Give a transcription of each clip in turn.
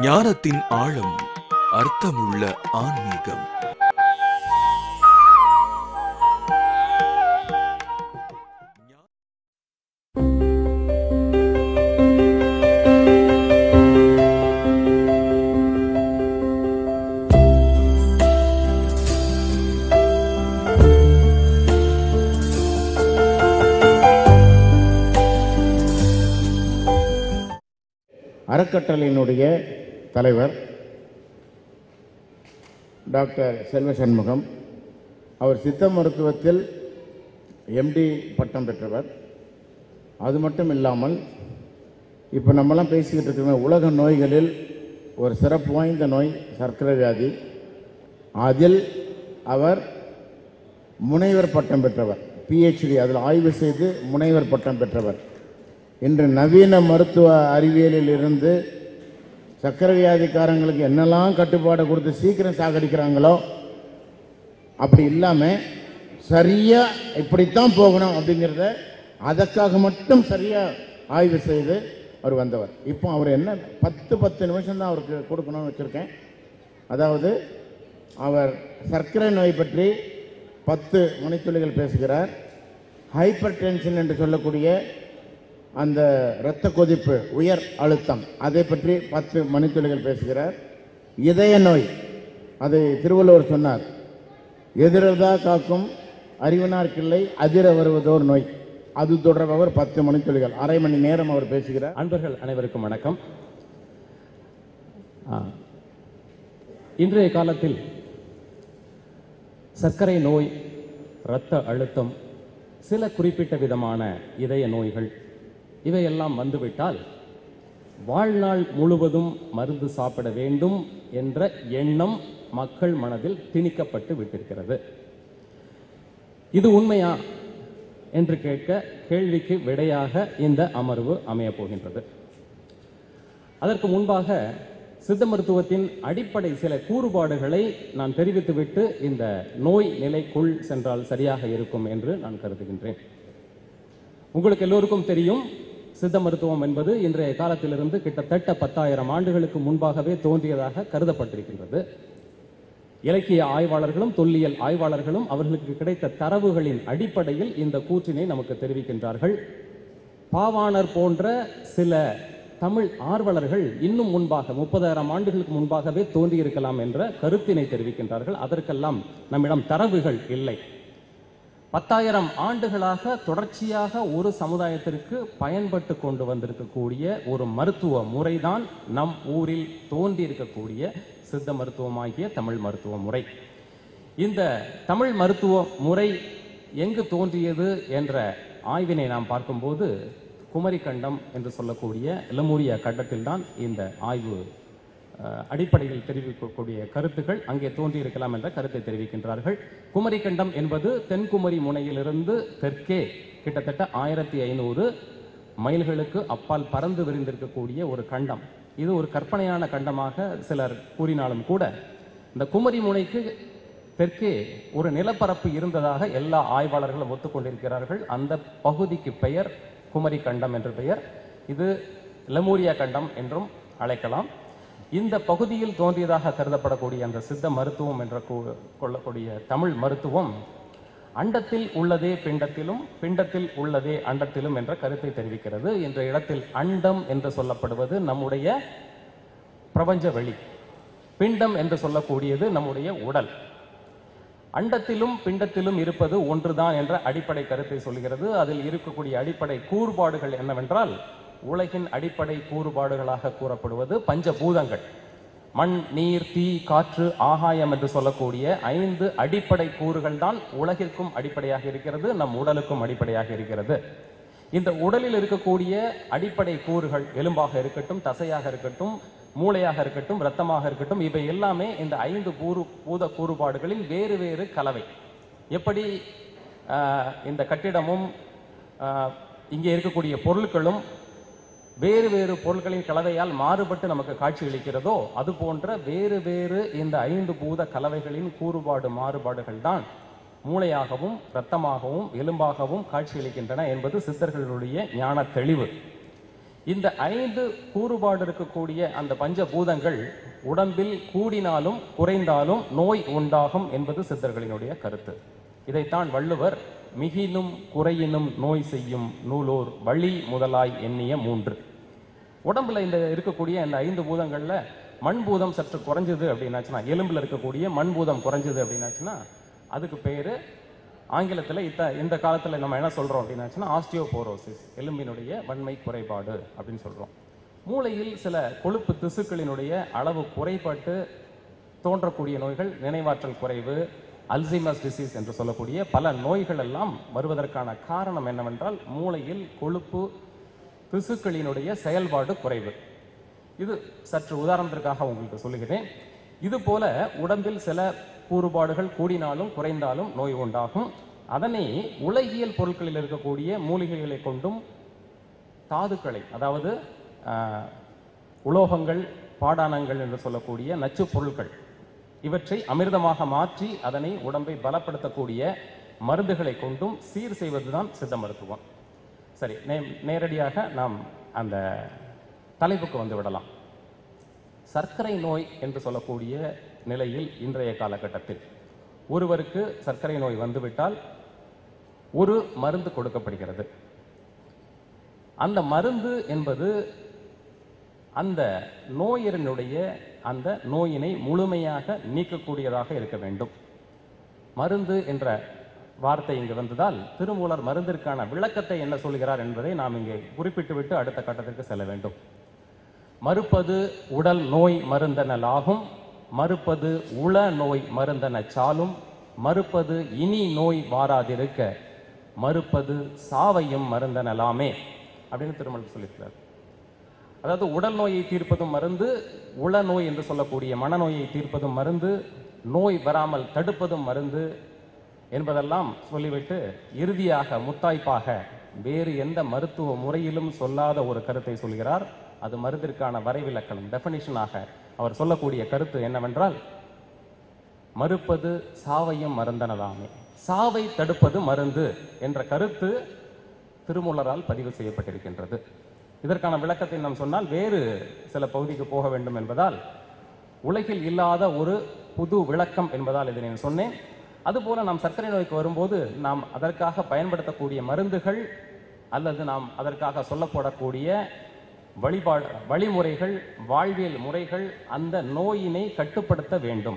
ஞானத்தின் ஆழம் அர்த்தமுள்ள ஆன்மீகம் அறக்கட்டளையினுடைய தலைவர் டாக்டர் செல்வ சண்முகம் அவர் சித்த மருத்துவத்தில் எம்டி பட்டம் பெற்றவர் அது மட்டும் இல்லாமல் இப்போ நம்மலாம் பேசிக்கிட்டு இருக்கிற உலக நோய்களில் ஒரு சிறப்பு வாய்ந்த நோய் சர்க்கரை வியாதி அதில் அவர் முனைவர் பட்டம் பெற்றவர் பிஹெச்டி அதில் ஆய்வு செய்து முனைவர் பட்டம் பெற்றவர் இன்று நவீன மருத்துவ அறிவியலில் இருந்து சர்க்கரை வியாதிக்காரங்களுக்கு என்னெல்லாம் கட்டுப்பாடை கொடுத்து சீக்கிரம் சாகடிக்கிறாங்களோ அப்படி இல்லாமல் சரியாக இப்படித்தான் போகணும் அப்படிங்கிறத அதற்காக மட்டும் சரியாக ஆய்வு செய்து அவர் வந்தவர் இப்போ அவர் என்ன பத்து பத்து நிமிஷம் தான் அவருக்கு கொடுக்கணும்னு வச்சுருக்கேன் அதாவது அவர் சர்க்கரை நோய் பற்றி பத்து மணித்துளிகள் பேசுகிறார் ஹைப்பர் டென்ஷன் என்று சொல்லக்கூடிய அந்த இரத்த கொதிப்பு உயர் அழுத்தம் அதை பற்றி பத்து மணித்துளிகள் பேசுகிறார் இதய நோய் அதை திருவள்ளுவர் சொன்னார் எதிரதா காக்கும் அறிவனார் கிள்ளை அதிர வருவதோர் நோய் அது தொடர்பாக பத்து மணித்துளிகள் அரை மணி நேரம் அவர் பேசுகிறார் அன்பர்கள் அனைவருக்கும் வணக்கம் ஆ, இன்றைய காலத்தில் சர்க்கரை நோய் இரத்த அழுத்தம் சில குறிப்பிட்ட விதமான இதய நோய்கள் இவையெல்லாம் வந்துவிட்டால் வாழ்நாள் முழுவதும் மருந்து சாப்பிட வேண்டும் என்ற எண்ணம் மக்கள் மனதில் திணிக்கப்பட்டு விட்டிருக்கிறது இது உண்மையா என்று கேட்க கேள்விக்கு விடையாக இந்த அமர்வு அமையப் போகின்றது அதற்கு முன்பாக சித்த மருத்துவத்தின் அடிப்படை சில கூறுபாடுகளை நான் தெரிவித்துவிட்டு இந்த நோய் நிலைக்குள் சென்றால் சரியாக இருக்கும் என்று நான் கருதுகின்றேன் உங்களுக்கு எல்லோருக்கும் தெரியும் சித்த மருத்துவம் என்பது இன்றைய காலத்திலிருந்து கிட்டத்தட்ட பத்தாயிரம் ஆண்டுகளுக்கு முன்பாகவே தோன்றியதாக கருதப்பட்டிருக்கின்றது இலக்கிய ஆய்வாளர்களும் தொல்லியல் ஆய்வாளர்களும் அவர்களுக்கு கிடைத்த தரவுகளின் அடிப்படையில் இந்த கூற்றினை நமக்கு தெரிவிக்கின்றார்கள் பாவாணர் போன்ற சில தமிழ் ஆர்வலர்கள் இன்னும் முன்பாக முப்பதாயிரம் ஆண்டுகளுக்கு முன்பாகவே தோன்றியிருக்கலாம் என்ற கருத்தினை தெரிவிக்கின்றார்கள் அதற்கெல்லாம் நம்மிடம் தரவுகள் இல்லை பத்தாயிரம் ஆண்டுகளாக தொடர்ச்சியாக ஒரு சமுதாயத்திற்கு பயன்பட்டு கொண்டு வந்திருக்கக்கூடிய ஒரு மருத்துவ முறைதான் நம் ஊரில் தோன்றியிருக்கக்கூடிய சித்த மருத்துவமாகிய தமிழ் மருத்துவ முறை இந்த தமிழ் மருத்துவ முறை எங்கு தோன்றியது என்ற ஆய்வினை நாம் பார்க்கும்போது குமரி கண்டம் என்று சொல்லக்கூடிய லெமூரிய கண்டத்தில்தான் இந்த ஆய்வு அஹ், அடிப்படையில் தெரிவிக்கக்கூடிய கருத்துக்கள் அங்கே தோன்றியிருக்கலாம் என்ற கருத்தை தெரிவிக்கின்றார்கள் குமரி கண்டம் என்பது தென்குமரி முனையிலிருந்து தெற்கே கிட்டத்தட்ட ஆயிரத்தி ஐநூறு மைல்களுக்கு அப்பால் பறந்து விரிந்திருக்கக்கூடிய ஒரு கண்டம் இது ஒரு கற்பனையான கண்டமாக சிலர் கூறினாலும் கூட இந்த குமரி முனைக்கு தெற்கே ஒரு நிலப்பரப்பு இருந்ததாக எல்லா ஆய்வாளர்களும் ஒத்துக்கொண்டிருக்கிறார்கள் அந்த பகுதிக்கு பெயர் குமரி கண்டம் என்று பெயர் இது லெமூரியா கண்டம் என்றும் அழைக்கலாம் இந்த பகுதியில் தோன்றியதாக கருதப்படக்கூடிய அந்த சித்த மருத்துவம் என்ற கூ- கொள்ளக்கூடிய தமிழ் மருத்துவம் அண்டத்தில் உள்ளதே பிண்டத்திலும் பிண்டத்தில் உள்ளதே அண்டத்திலும் என்ற கருத்தை தெரிவிக்கிறது என்ற இடத்தில் அண்டம் என்று சொல்லப்படுவது நம்முடைய பிரபஞ்ச வெளி பிண்டம் என்று சொல்லக்கூடியது நம்முடைய உடல் அண்டத்திலும் பிண்டத்திலும் இருப்பது ஒன்றுதான் என்ற அடிப்படை கருத்தை சொல்கிறது அதில் இருக்கக்கூடிய அடிப்படை கூறுபாடுகள் என்னவென்றால் உலகின் அடிப்படை கூறுபாடுகளாக கூறப்படுவது பஞ்சபூதங்கள் மண் நீர் தீ காற்று ஆகாயம் என்று சொல்லக்கூடிய ஐந்து அடிப்படை கூறுகள் தான் உலகிற்கும் அடிப்படையாக இருக்கிறது நம் உடலுக்கும் அடிப்படையாக இருக்கிறது இந்த உடலில் இருக்கக்கூடிய அடிப்படை கூறுகள் எலும்பாக இருக்கட்டும் தசையாக இருக்கட்டும் மூளையாக இருக்கட்டும் இரத்தமாக இருக்கட்டும் இவை எல்லாமே இந்த ஐந்து பூரு பூத கூறுபாடுகளின் வேறு வேறு கலவை எப்படி ஆஹ், இந்த கட்டிடமும் ஆஹ், இங்கே இருக்கக்கூடிய பொருட்களும் வேறு வேறு பொருட்களின் கலவையால் மாறுபட்டு நமக்கு காட்சியளிக்கிறதோ அது போன்ற வேறு வேறு இந்த ஐந்து பூத கலவைகளின் கூறுபாடு மாறுபாடுகள் தான் மூளையாகவும் இரத்தமாகவும் எலும்பாகவும் காட்சியளிக்கின்றன என்பது சித்தர்களுடைய ஞான தெளிவு இந்த ஐந்து கூறுபாடு இருக்கக்கூடிய அந்த பஞ்சபூதங்கள் உடம்பில் கூடினாலும் குறைந்தாலும் நோய் உண்டாகும் என்பது சித்தர்களினுடைய கருத்து இதைத்தான் வள்ளுவர் மிகினும் குறையினும் நோய் செய்யும் நூலோர் வழி முதலாய் எண்ணிய மூன்று உடம்புல இந்த இருக்கக்கூடிய இந்த ஐந்து பூதங்கள்ல மண் பூதம் சற்று குறைஞ்சது அப்படின்னாச்சுன்னா எலும்புல இருக்கக்கூடிய மண் பூதம் குறைஞ்சது அப்படின்னாச்சுன்னா அதுக்கு பேரு ஆங்கிலத்துல இத்த இந்த காலத்துல நம்ம என்ன சொல்றோம் அப்படின்னாச்சுன்னா ஆஸ்டியோபோரோசிஸ் எலும்பினுடைய வன்மை குறைபாடு அப்படின்னு சொல்றோம் மூளையில் சில கொழுப்பு திசுக்களினுடைய அளவு குறைபாட்டு தோன்றக்கூடிய நோய்கள் நினைவாற்றல் குறைவு அல்சைமர்ஸ் டிசீஸ் என்று சொல்லக்கூடிய பல நோய்கள் எல்லாம் வருவதற்கான காரணம் என்னவென்றால் மூளையில் கொழுப்பு திசுக்களினுடைய செயல்பாடு குறைவு இது சற்று உதாரணத்திற்காக உங்களுக்கு சொல்லுகிறேன் இது போல உடம்பில் சில கூறுபாடுகள் கூடினாலும் குறைந்தாலும் நோய் உண்டாகும் அதனை உலகியல் பொருட்களில் இருக்கக்கூடிய மூலிகைகளை கொண்டும் தாதுக்களை அதாவது ஆஹ், உலோகங்கள் பாடானங்கள் என்று சொல்லக்கூடிய நச்சுப் பொருட்கள் இவற்றை அமிர்தமாக மாற்றி அதனை உடம்பை பலப்படுத்தக்கூடிய மருந்துகளை கொண்டும் சீர் செய்வதுதான் சித்த மருத்துவம் சரி நே- நேரடியாக நாம் அந்த தலைப்புக்கு வந்து விடலாம் சர்க்கரை நோய் என்று சொல்லக்கூடிய நிலையில் இன்றைய காலகட்டத்தில் ஒருவருக்கு சர்க்கரை நோய் வந்துவிட்டால் ஒரு மருந்து கொடுக்கப்படுகிறது அந்த மருந்து என்பது அந்த நோயரினுடைய அந்த நோயினை முழுமையாக நீக்கக்கூடியதாக இருக்க வேண்டும் மருந்து என்ற வார்த்தை இங்கு வந்ததால் திருமூலர் மருந்திற்கான விளக்கத்தை என்ன சொல்கிறார் என்பதை நாம் இங்கே குறிப்பிட்டுவிட்டு அடுத்த கட்டத்திற்கு செல்ல வேண்டும் மறுப்பது உடல் நோய் மருந்தனலாகும் மறுப்பது உள நோய் மருந்தன சாலும் மறுப்பது இனி நோய் வாராதிருக்க மறுப்பது சாவையும் மருந்தனலாமே அப்படின்னு திருமணம் சொல்லியிருக்கிறார் அதாவது உடல் நோயை தீர்ப்பதும் மருந்து உள நோய் என்று சொல்லக்கூடிய மனநோயை தீர்ப்பதும் மருந்து நோய் வராமல் தடுப்பதும் மருந்து என்பதெல்லாம் சொல்லிவிட்டு இறுதியாக முத்தாய்ப்பாக வேறு எந்த மருத்துவ முறையிலும் சொல்லாத ஒரு கருத்தை சொல்கிறார் அது மருந்திற்கான வரைவிலக்கணம் டெஃபனிஷனாக அவர் சொல்லக்கூடிய கருத்து என்னவென்றால் மறுப்பது சாவையும் மருந்தனதாமே சாவை தடுப்பது மருந்து என்ற கருத்து திருமூலரால் பதிவு செய்யப்பட்டிருக்கின்றது இதற்கான விளக்கத்தை நாம் சொன்னால் வேறு சில பகுதிக்கு போக வேண்டும் என்பதால் உலகில் இல்லாத ஒரு புது விளக்கம் என்பதால் இதை நான் சொன்னேன் அதுபோல நாம் சர்க்கரை நோய்க்கு வரும்போது நாம் அதற்காக பயன்படுத்தக்கூடிய மருந்துகள் அல்லது நாம் அதற்காக சொல்லப்படக்கூடிய வழிபாடு வழிமுறைகள் வாழ்வியல் முறைகள் அந்த நோயினை கட்டுப்படுத்த வேண்டும்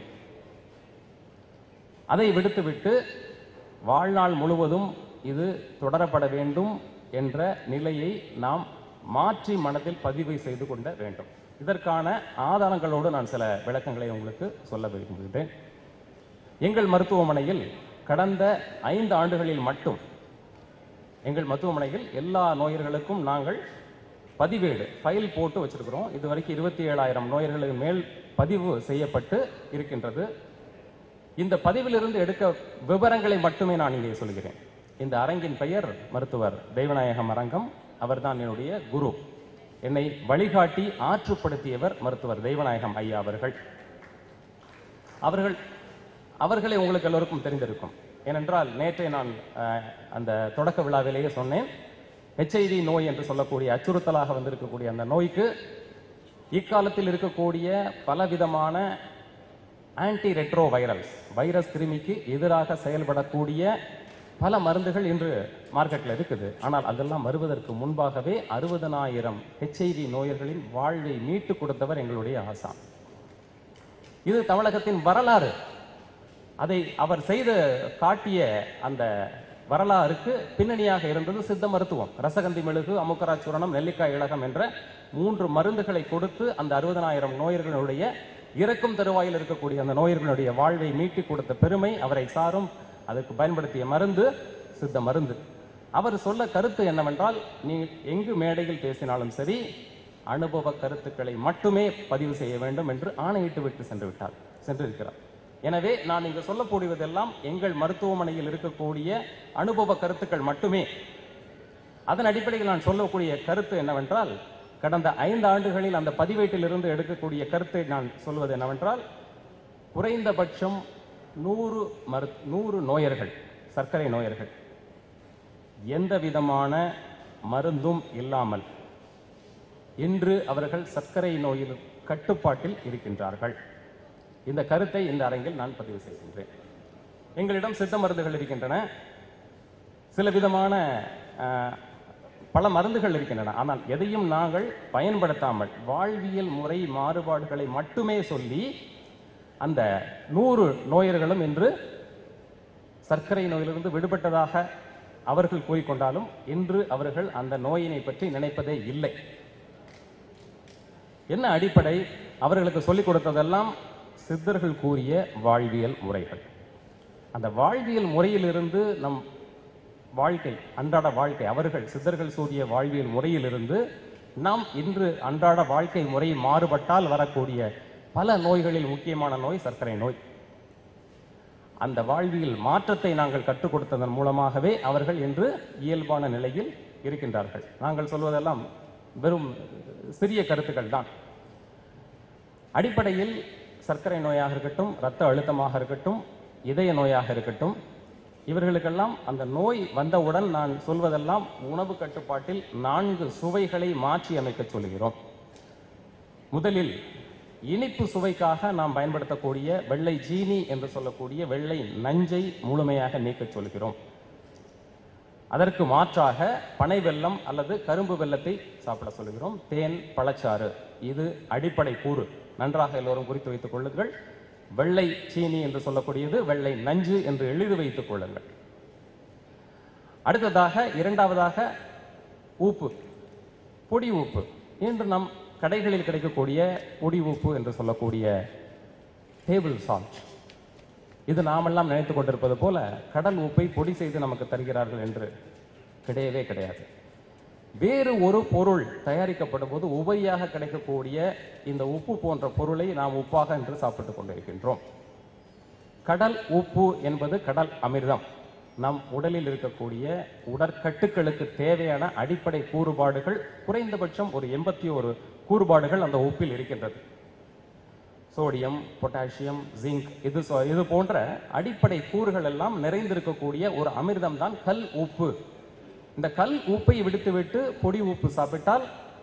அதை விடுத்துவிட்டு வாழ்நாள் முழுவதும் இது தொடரப்பட வேண்டும் என்ற நிலையை நாம் மாற்றி மனதில் பதிவு செய்து கொள்ள வேண்டும் இதற்கான ஆதாரங்களோடு நான் சில விளக்கங்களை உங்களுக்கு சொல்ல விரும்புகிறேன் எங்கள் மருத்துவமனையில் கடந்த ஐந்து ஆண்டுகளில் மட்டும் எங்கள் மருத்துவமனையில் எல்லா நோயர்களுக்கும் நாங்கள் பதிவேடு ஃபைல் போட்டு வச்சிருக்கிறோம் இது வரைக்கும் இருபத்தி ஏழாயிரம் நோயர்களுக்கு மேல் பதிவு செய்யப்பட்டு இருக்கின்றது இந்த பதிவிலிருந்து எடுக்க விவரங்களை மட்டுமே நான் இங்கே சொல்கிறேன் இந்த அரங்கின் பெயர் மருத்துவர் தெய்வநாயகம் அரங்கம் அவர்தான் என்னுடைய குரு என்னை வழிகாட்டி ஆற்றுப்படுத்தியவர் மருத்துவர் தெய்வநாயகம் ஐயா அவர்கள் அவர்கள் அவர்களை உங்களுக்கு எல்லோருக்கும் தெரிந்திருக்கும் ஏனென்றால் நேற்றே நான் அஹ், அந்த தொடக்க விழாவிலேயே சொன்னேன் ஹெச்ஐவி நோய் என்று சொல்லக்கூடிய அச்சுறுத்தலாக வந்திருக்கக்கூடிய அந்த நோய்க்கு இக்காலத்தில் இருக்கக்கூடிய பலவிதமான ஆன்டி ரெட்ரோ வைரல்ஸ் வைரஸ் கிருமிக்கு எதிராக செயல்படக்கூடிய பல மருந்துகள் இன்று மார்க்கெட்டில் இருக்குது ஆனால் அதெல்லாம் வருவதற்கு முன்பாகவே அறுபதனாயிரம் ஹெச்ஐவி நோயர்களின் வாழ்வை மீட்டு கொடுத்தவர் எங்களுடைய ஆசான் இது தமிழகத்தின் வரலாறு அதை அவர் செய்து காட்டிய அந்த வரலாறுக்கு பின்னணியாக இருந்தது சித்த மருத்துவம் ரசகந்தி மெழுகு அமுக்கரா சூரணம் நெல்லிக்காய் இலகம் என்ற மூன்று மருந்துகளை கொடுத்து அந்த அறுபதனாயிரம் நோயர்களுடைய இறக்கும் தருவாயில் இருக்கக்கூடிய அந்த நோயர்களுடைய வாழ்வை மீட்டி கொடுத்த பெருமை அவரை சாரும் அதற்கு பயன்படுத்திய மருந்து சித்த மருந்து அவர் சொல்ல கருத்து என்னவென்றால் நீ எங்கு மேடையில் பேசினாலும் சரி அனுபவ கருத்துக்களை மட்டுமே பதிவு செய்ய வேண்டும் என்று ஆணையிட்டு விட்டு சென்று விட்டார் சென்றிருக்கிறார் எனவே நான் இங்கு சொல்லக்கூடியதெல்லாம் எங்கள் மருத்துவமனையில் இருக்கக்கூடிய அனுபவ கருத்துக்கள் மட்டுமே அதன் அடிப்படையில் நான் சொல்லக்கூடிய கருத்து என்னவென்றால் கடந்த ஐந்து ஆண்டுகளில் அந்த பதிவேட்டிலிருந்து எடுக்கக்கூடிய கருத்தை நான் சொல்வது என்னவென்றால் குறைந்தபட்சம் நூறு மரு நூறு நோயர்கள் சர்க்கரை நோயர்கள் எந்த விதமான மருந்தும் இல்லாமல் இன்று அவர்கள் சர்க்கரை நோயில் கட்டுப்பாட்டில் இருக்கின்றார்கள் இந்த கருத்தை இந்த அரங்கில் நான் பதிவு செய்கின்றேன் எங்களிடம் சித்த மருந்துகள் இருக்கின்றன சில விதமான அஹ், பல மருந்துகள் இருக்கின்றன ஆனால் எதையும் நாங்கள் பயன்படுத்தாமல் வாழ்வியல் முறை மாறுபாடுகளை மட்டுமே சொல்லி அந்த நூறு நோயர்களும் இன்று சர்க்கரை நோயிலிருந்து விடுபட்டதாக அவர்கள் கூறிக்கொண்டாலும் இன்று அவர்கள் அந்த நோயினை பற்றி நினைப்பதே இல்லை என்ன அடிப்படை அவர்களுக்கு சொல்லிக் கொடுத்ததெல்லாம் சித்தர்கள் கூறிய வாழ்வியல் முறைகள் அந்த வாழ்வியல் முறையிலிருந்து நம் வாழ்க்கை அன்றாட வாழ்க்கை அவர்கள் சித்தர்கள் சூரிய வாழ்வியல் முறையிலிருந்து நாம் இன்று அன்றாட வாழ்க்கை முறை மாறுபட்டால் வரக்கூடிய பல நோய்களில் முக்கியமான நோய் சர்க்கரை நோய் அந்த வாழ்வியல் மாற்றத்தை நாங்கள் கற்றுக் கொடுத்ததன் மூலமாகவே அவர்கள் இன்று இயல்பான நிலையில் இருக்கின்றார்கள் நாங்கள் சொல்வதெல்லாம் வெறும் சிறிய கருத்துக்கள் தான் அடிப்படையில் சர்க்கரை நோயாக இருக்கட்டும் இரத்த அழுத்தமாக இருக்கட்டும் இதய நோயாக இருக்கட்டும் இவர்களுக்கெல்லாம் அந்த நோய் வந்தவுடன் நான் சொல்வதெல்லாம் உணவு கட்டுப்பாட்டில் நான்கு சுவைகளை மாற்றி அமைக்க சொல்கிறோம் முதலில் இனிப்பு சுவைக்காக நாம் பயன்படுத்தக்கூடிய வெள்ளை ஜீனி என்று சொல்லக்கூடிய வெள்ளை நஞ்சை முழுமையாக நீக்கச் சொல்கிறோம் அதற்கு மாற்றாக பனை வெல்லம் அல்லது கரும்பு வெல்லத்தை சாப்பிட சொல்கிறோம் தேன் பழச்சாறு இது அடிப்படை கூறு நன்றாக எல்லோரும் குறித்து வைத்துக் கொள்ளுங்கள் வெள்ளை சீனி என்று சொல்லக்கூடியது வெள்ளை நஞ்சு என்று எழுதி வைத்துக் கொள்ளுங்கள் அடுத்ததாக இரண்டாவதாக உப்பு பொடி உப்பு இன்று நம் கடைகளில் கிடைக்கக்கூடிய பொடி உப்பு என்று சொல்லக்கூடிய டேபிள் சால்ட் இது நாமெல்லாம் நினைத்துக் கொண்டிருப்பது போல கடல் உப்பை பொடி செய்து நமக்கு தருகிறார்கள் என்று கிடையவே கிடையாது வேறு ஒரு பொருள் தயாரிக்கப்படும் போது உபரியாக கிடைக்கக்கூடிய இந்த உப்பு போன்ற பொருளை நாம் உப்பாக என்று சாப்பிட்டுக் கொண்டிருக்கின்றோம் கடல் உப்பு என்பது கடல் அமிர்தம் நம் உடலில் இருக்கக்கூடிய உடற்கட்டுக்களுக்கு தேவையான அடிப்படை கூறுபாடுகள் குறைந்தபட்சம் ஒரு எண்பத்தி ஒரு கூறுபாடுகள் அந்த உப்பில் இருக்கின்றது சோடியம் பொட்டாசியம் ஜிங்க் இது சொ- இது போன்ற அடிப்படை கூறுகள் எல்லாம் நிறைந்திருக்கக்கூடிய ஒரு அமிர்தம் தான் கல் உப்பு இந்த கல் உப்பை விடுத்துவிட்டு பொடி உப்பு சாப்பிட்டால்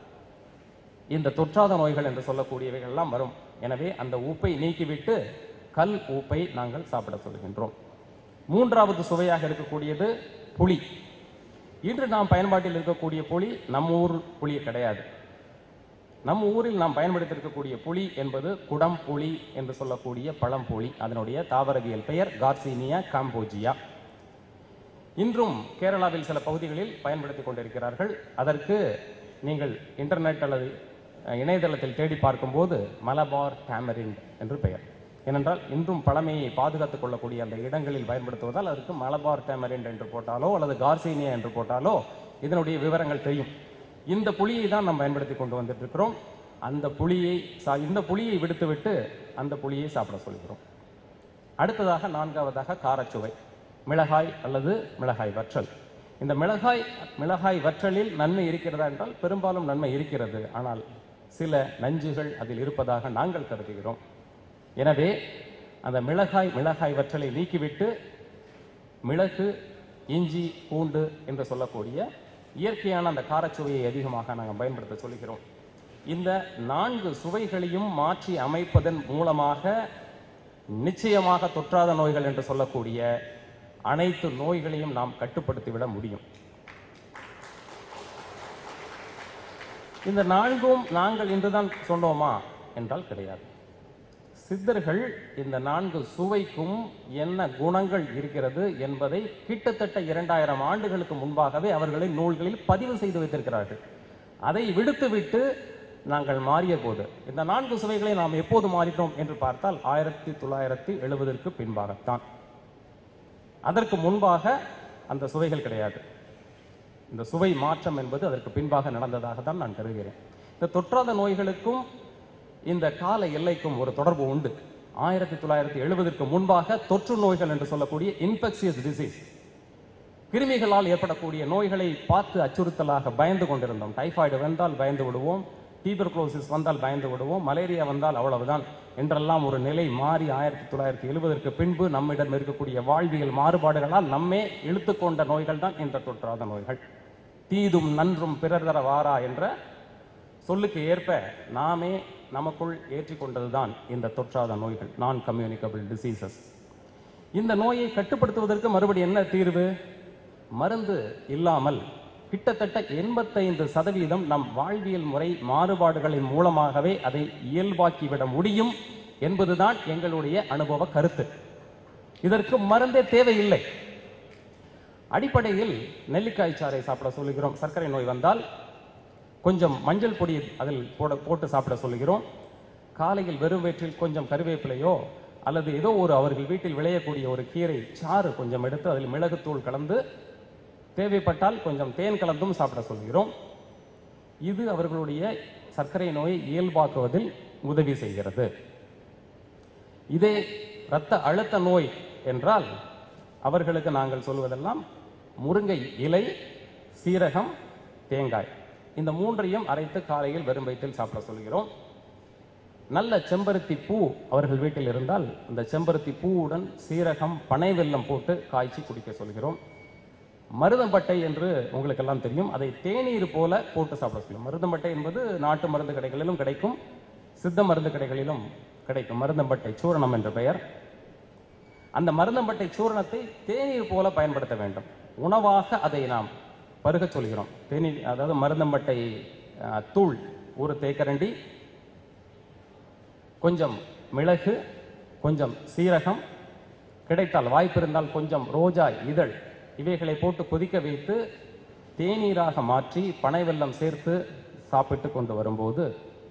இந்த தொற்றாத நோய்கள் என்று சொல்லக்கூடியவைகள் எல்லாம் வரும் எனவே அந்த உப்பை நீக்கிவிட்டு கல் உப்பை நாங்கள் சாப்பிட சொல்கின்றோம் மூன்றாவது சுவையாக இருக்கக்கூடியது புளி இன்று நாம் பயன்பாட்டில் இருக்கக்கூடிய புளி நம்ம ஊர் புளி கிடையாது நம் ஊரில் நாம் பயன்படுத்தியிருக்கக்கூடிய புளி என்பது குடம் புளி என்று சொல்லக்கூடிய பழம்புளி அதனுடைய தாவரவியல் பெயர் கார்சீனியா காம்போஜியா இன்றும் கேரளாவில் சில பகுதிகளில் பயன்படுத்திக் கொண்டிருக்கிறார்கள் அதற்கு நீங்கள் இன்டர்நெட் அல்லது அஹ், இணையதளத்தில் தேடி பார்க்கும்போது மலபார் டேமரிண்ட் என்று பெயர் ஏனென்றால் இன்றும் பழமையை பாதுகாத்துக் கொள்ளக்கூடிய அந்த இடங்களில் பயன்படுத்துவதால் அதற்கு மலபார் டேமரிண்ட் என்று போட்டாலோ அல்லது கார்சீனியா என்று போட்டாலோ இதனுடைய விவரங்கள் தெரியும் இந்த புளியை தான் நாம் பயன்படுத்தி கொண்டு வந்துட்டு இருக்கிறோம் அந்த புளியை சா- இந்த புளியை விடுத்துவிட்டு அந்த புளியை சாப்பிட சொல்கிறோம் அடுத்ததாக நான்காவதாக காரச்சுவை மிளகாய் அல்லது மிளகாய் வற்றல் இந்த மிளகாய் மிளகாய் வற்றலில் நன்மை இருக்கிறதா என்றால் பெரும்பாலும் நன்மை இருக்கிறது ஆனால் சில நஞ்சுகள் அதில் இருப்பதாக நாங்கள் கருதுகிறோம் எனவே அந்த மிளகாய் மிளகாய் வற்றலை நீக்கிவிட்டு மிளகு இஞ்சி பூண்டு என்று சொல்லக்கூடிய இயற்கையான அந்த காரச்சுவையை அதிகமாக நாங்கள் பயன்படுத்த சொல்கிறோம் இந்த நான்கு சுவைகளையும் மாற்றி அமைப்பதன் மூலமாக நிச்சயமாக தொற்றாத நோய்கள் என்று சொல்லக்கூடிய அனைத்து நோய்களையும் நாம் கட்டுப்படுத்திவிட முடியும் இந்த நான்கும் நாங்கள் இன்றுதான் சொன்னோமா என்றால் கிடையாது சித்தர்கள் இந்த நான்கு சுவைக்கும் என்ன குணங்கள் இருக்கிறது என்பதை கிட்டத்தட்ட இரண்டாயிரம் ஆண்டுகளுக்கு முன்பாகவே அவர்களின் நூல்களில் பதிவு செய்து வைத்திருக்கிறார்கள் அதை விடுத்துவிட்டு நாங்கள் மாறிய போது இந்த நான்கு சுவைகளை நாம் எப்போது மாறினோம் என்று பார்த்தால் ஆயிரத்தி தொள்ளாயிரத்தி எழுபதற்கு பின்பாகத்தான் அதற்கு முன்பாக அந்த சுவைகள் கிடையாது இந்த சுவை மாற்றம் என்பது அதற்கு பின்பாக நடந்ததாக தான் நான் கருதுகிறேன் இந்த தொற்றாத நோய்களுக்கும் இந்த கால எல்லைக்கும் ஒரு தொடர்பு உண்டு ஆயிரத்தி தொள்ளாயிரத்தி எழுபதற்கு முன்பாக தொற்று நோய்கள் என்று சொல்லக்கூடிய இன்ஃபெக்சியஸ் டிசீஸ் கிருமிகளால் ஏற்படக்கூடிய நோய்களை பார்த்து அச்சுறுத்தலாக பயந்து கொண்டிருந்தோம் டைபாய்டு வந்தால் பயந்து விடுவோம் டீபர்குலோசிஸ் வந்தால் பயந்து விடுவோம் மலேரியா வந்தால் அவ்வளவுதான் என்றெல்லாம் ஒரு நிலை மாறி ஆயிரத்தி தொள்ளாயிரத்தி எழுபதற்கு பின்பு நம்மிடம் இருக்கக்கூடிய வாழ்வியல் மாறுபாடுகளால் நம்மே இழுத்துக்கொண்ட நோய்கள் தான் இந்த தொற்றாத நோய்கள் தீதும் நன்றும் பிறர் தர வாரா என்ற சொல்லுக்கு ஏற்ப நாமே நமக்குள் ஏற்றிக்கொண்டதுதான் இந்த தொற்றாத நோய்கள் நான் கம்யூனிகபிள் டிசீசஸ் இந்த நோயை கட்டுப்படுத்துவதற்கு மறுபடி என்ன தீர்வு மருந்து இல்லாமல் கிட்டத்தட்ட எண்பத்தைந்து சதவீதம் நம் வாழ்வியல் முறை மாறுபாடுகளின் மூலமாகவே அதை இயல்பாக்கிவிட முடியும் என்பதுதான் எங்களுடைய அனுபவ கருத்து இதற்கு மருந்தே தேவையில்லை அடிப்படையில் நெல்லிக்காய் சாறை சாப்பிட சொல்லுகிறோம் சர்க்கரை நோய் வந்தால் கொஞ்சம் மஞ்சள் பொடி அதில் போட போட்டு சாப்பிட சொல்லுகிறோம் காலையில் வெறும் வயிற்றில் கொஞ்சம் கருவேப்பிலையோ அல்லது ஏதோ ஒரு அவர்கள் வீட்டில் விளையக்கூடிய ஒரு கீரை சாறு கொஞ்சம் எடுத்து அதில் மிளகுத்தூள் கலந்து தேவைப்பட்டால் கொஞ்சம் தேன் கலந்தும் சாப்பிட சொல்கிறோம் இது அவர்களுடைய சர்க்கரை நோயை இயல்பாக்குவதில் உதவி செய்கிறது இதே இரத்த அழுத்த நோய் என்றால் அவர்களுக்கு நாங்கள் சொல்வதெல்லாம் முருங்கை இலை சீரகம் தேங்காய் இந்த மூன்றையும் அரைத்து காலையில் வெறும் வயிற்றில் சாப்பிட சொல்கிறோம் நல்ல செம்பருத்தி பூ அவர்கள் வீட்டில் இருந்தால் அந்த செம்பருத்தி பூவுடன் சீரகம் பனை வெல்லம் போட்டு காய்ச்சி குடிக்க சொல்கிறோம் மருதம்பட்டை என்று உங்களுக்கெல்லாம் தெரியும் அதை தேநீர் போல போட்டு சாப்பிட சொல்லும் மருதம்பட்டை என்பது நாட்டு மருந்து கடைகளிலும் கிடைக்கும் சித்த மருந்து கடைகளிலும் கிடைக்கும் மருதம்பட்டை சூரணம் என்ற பெயர் அந்த மருதம்பட்டை சூரணத்தை தேநீர் போல பயன்படுத்த வேண்டும் உணவாக அதை நாம் பருகச் சொல்கிறோம் தேநீர் அதாவது மருதம்பட்டை அஹ், தூள் ஒரு தேக்கரண்டி கொஞ்சம் மிளகு கொஞ்சம் சீரகம் கிடைத்தால் வாய்ப்பு இருந்தால் கொஞ்சம் ரோஜா இதழ் இவைகளை போட்டு கொதிக்க வைத்து தேநீராக மாற்றி பனை வெல்லம் சேர்த்து சாப்பிட்டு கொண்டு வரும்போது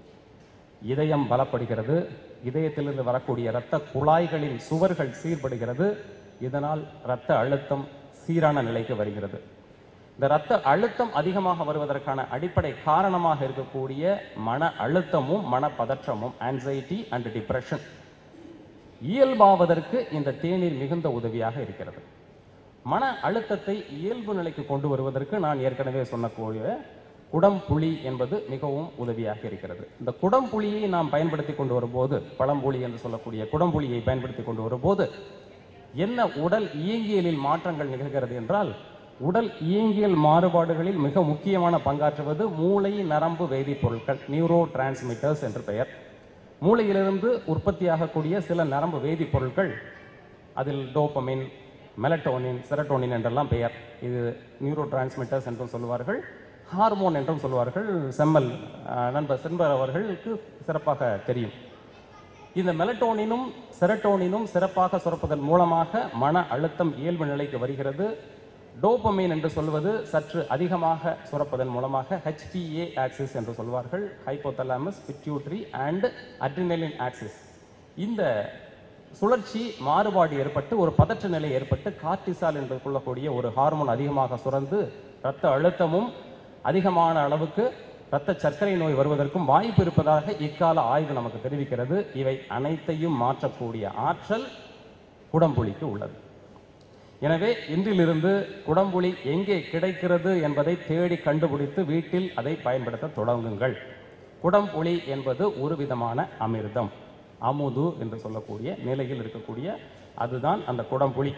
இதயம் பலப்படுகிறது இதயத்திலிருந்து வரக்கூடிய இரத்த குழாய்களின் சுவர்கள் சீர்படுகிறது இதனால் இரத்த அழுத்தம் சீரான நிலைக்கு வருகிறது இந்த இரத்த அழுத்தம் அதிகமாக வருவதற்கான அடிப்படை காரணமாக இருக்கக்கூடிய மன அழுத்தமும் மன பதற்றமும் ஆன்சைட்டி அண்ட் டிப்ரெஷன் இயல்பாவதற்கு இந்த தேநீர் மிகுந்த உதவியாக இருக்கிறது மன அழுத்தத்தை இயல்பு நிலைக்கு கொண்டு வருவதற்கு நான் ஏற்கனவே சொன்னக்கூடிய குடம்புளி என்பது மிகவும் உதவியாக இருக்கிறது இந்த குடம்புளியை நாம் பயன்படுத்தி கொண்டு வரும்போது பழம்புளி என்று சொல்லக்கூடிய குடம்புளியை பயன்படுத்தி கொண்டு வரும்போது என்ன உடல் இயங்கியலில் மாற்றங்கள் நிகழ்கிறது என்றால் உடல் இயங்கியல் மாறுபாடுகளில் மிக முக்கியமான பங்காற்றுவது மூளை நரம்பு வேதிப்பொருட்கள் நியூரோ டிரான்ஸ்மிட்டர்ஸ் என்று பெயர் மூளையிலிருந்து உற்பத்தியாகக்கூடிய சில நரம்பு வேதிப்பொருட்கள் அதில் டோபமின் மெலட்டோனின் செரட்டோனின் என்றெல்லாம் பெயர் இது நியூரோ டிரான்ஸ்மிட்டர்ஸ் என்றும் சொல்லுவார்கள் ஹார்மோன் என்றும் சொல்லுவார்கள் செம்மல் அஹ், நண்பர் சென்பர் அவர்களுக்கு சிறப்பாக தெரியும் இந்த மெலட்டோனினும் செரட்டோனினும் சிறப்பாக சுரப்பதன் மூலமாக மன அழுத்தம் இயல்பு நிலைக்கு வருகிறது டோபமைன் என்று சொல்வது சற்று அதிகமாக சுரப்பதன் மூலமாக HPA ஆக்சிஸ் என்று சொல்வார்கள் hypothalamus pituitary and adrenaline axis இந்த சுழற்சி மாறுபாடு ஏற்பட்டு ஒரு பதற்ற நிலை ஏற்பட்டு கார்டிசால் என்று கொள்ளக்கூடிய ஒரு ஹார்மோன் அதிகமாக சுரந்து இரத்த அழுத்தமும் அதிகமான அளவுக்கு இரத்த சர்க்கரை நோய் வருவதற்கும் வாய்ப்பு இருப்பதாக இக்கால ஆய்வு நமக்கு தெரிவிக்கிறது இவை அனைத்தையும் மாற்றக்கூடிய ஆற்றல் குடம்புளிக்கு உள்ளது எனவே இன்றிலிருந்து குடம்புளி எங்கே கிடைக்கிறது என்பதை தேடி கண்டுபிடித்து வீட்டில் அதை பயன்படுத்த தொடங்குங்கள் குடம்புளி என்பது ஒரு விதமான அமிர்தம் அமுது என்று சொல்லக்கூடிய நிலையில் இருக்கக்கூடிய அதுதான் அந்த குடம்புளி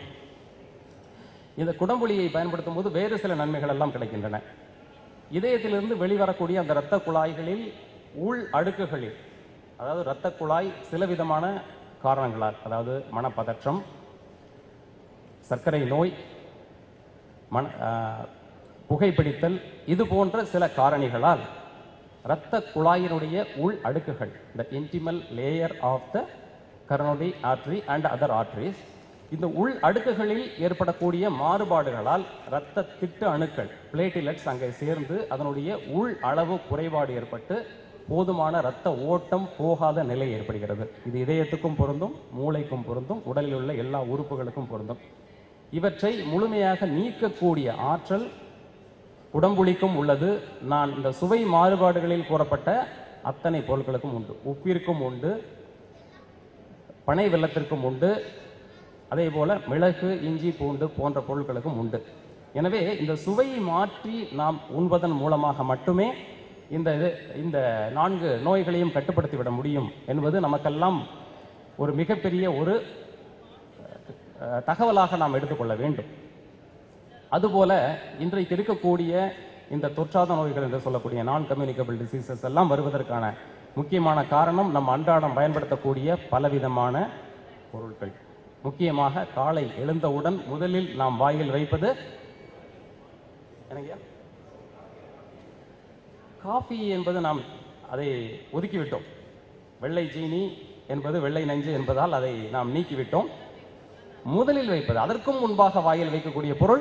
இந்த குடம்புளியை பயன்படுத்தும் போது வேறு சில நன்மைகள் எல்லாம் கிடைக்கின்றன இதயத்திலிருந்து வெளிவரக்கூடிய அந்த இரத்த குழாய்களில் உள் அடுக்குகளில் அதாவது இரத்த குழாய் சில விதமான காரணங்களால் அதாவது மனப்பதற்றம் சர்க்கரை நோய் மன ஆஹ், புகைப்பிடித்தல் இது போன்ற சில காரணிகளால் இரத்த குழாயினுடைய உள் அடுக்குகள் the intimal layer of the coronary artery and other arteries இந்த உள் அடுக்குகளில் ஏற்படக்கூடிய மாறுபாடுகளால் இரத்த திட்டு அணுக்கள் பிளேட்டிலெட்ஸ் அங்கே சேர்ந்து அதனுடைய உள் அளவு குறைபாடு ஏற்பட்டு போதுமான இரத்த ஓட்டம் போகாத நிலை ஏற்படுகிறது இது இதயத்துக்கும் பொருந்தும் மூளைக்கும் பொருந்தும் உடலில் உள்ள எல்லா உறுப்புகளுக்கும் பொருந்தும் இவற்றை முழுமையாக நீக்கக்கூடிய ஆற்றல் உடம்புளிக்கும் உள்ளது நான் இந்த சுவை மாறுபாடுகளில் கூறப்பட்ட அத்தனை பொருட்களுக்கும் உண்டு உப்பிற்கும் உண்டு பனை வெல்லத்திற்கும் உண்டு அதே போல மிளகு இஞ்சி பூண்டு போன்ற பொருட்களுக்கும் உண்டு எனவே இந்த சுவையை மாற்றி நாம் உண்பதன் மூலமாக மட்டுமே இந்த இது இந்த நான்கு நோய்களையும் கட்டுப்படுத்தி விட முடியும் என்பது நமக்கெல்லாம் ஒரு மிகப்பெரிய ஒரு அஹ், தகவலாக நாம் எடுத்துக்கொள்ள வேண்டும் அதுபோல இன்றைக்கு இருக்கக்கூடிய இந்த தொற்றாத நோய்கள் என்று சொல்லக்கூடிய நான் கம்யூனிகபிள் டிசீசஸ் எல்லாம் வருவதற்கான முக்கியமான காரணம் நம்ம அன்றாடம் பயன்படுத்தக்கூடிய பலவிதமான பொருட்கள் முக்கியமாக காலை எழுந்தவுடன் முதலில் நாம் வாயில் வைப்பது என்னங்கய்யா காஃபி என்பது நாம் அதை ஒதுக்கிவிட்டோம் வெள்ளை ஜீனி என்பது வெள்ளை நஞ்சு என்பதால் அதை நாம் நீக்கிவிட்டோம் முதலில் வைப்பது அதற்கும் முன்பாக வாயில் வைக்கக்கூடிய பொருள்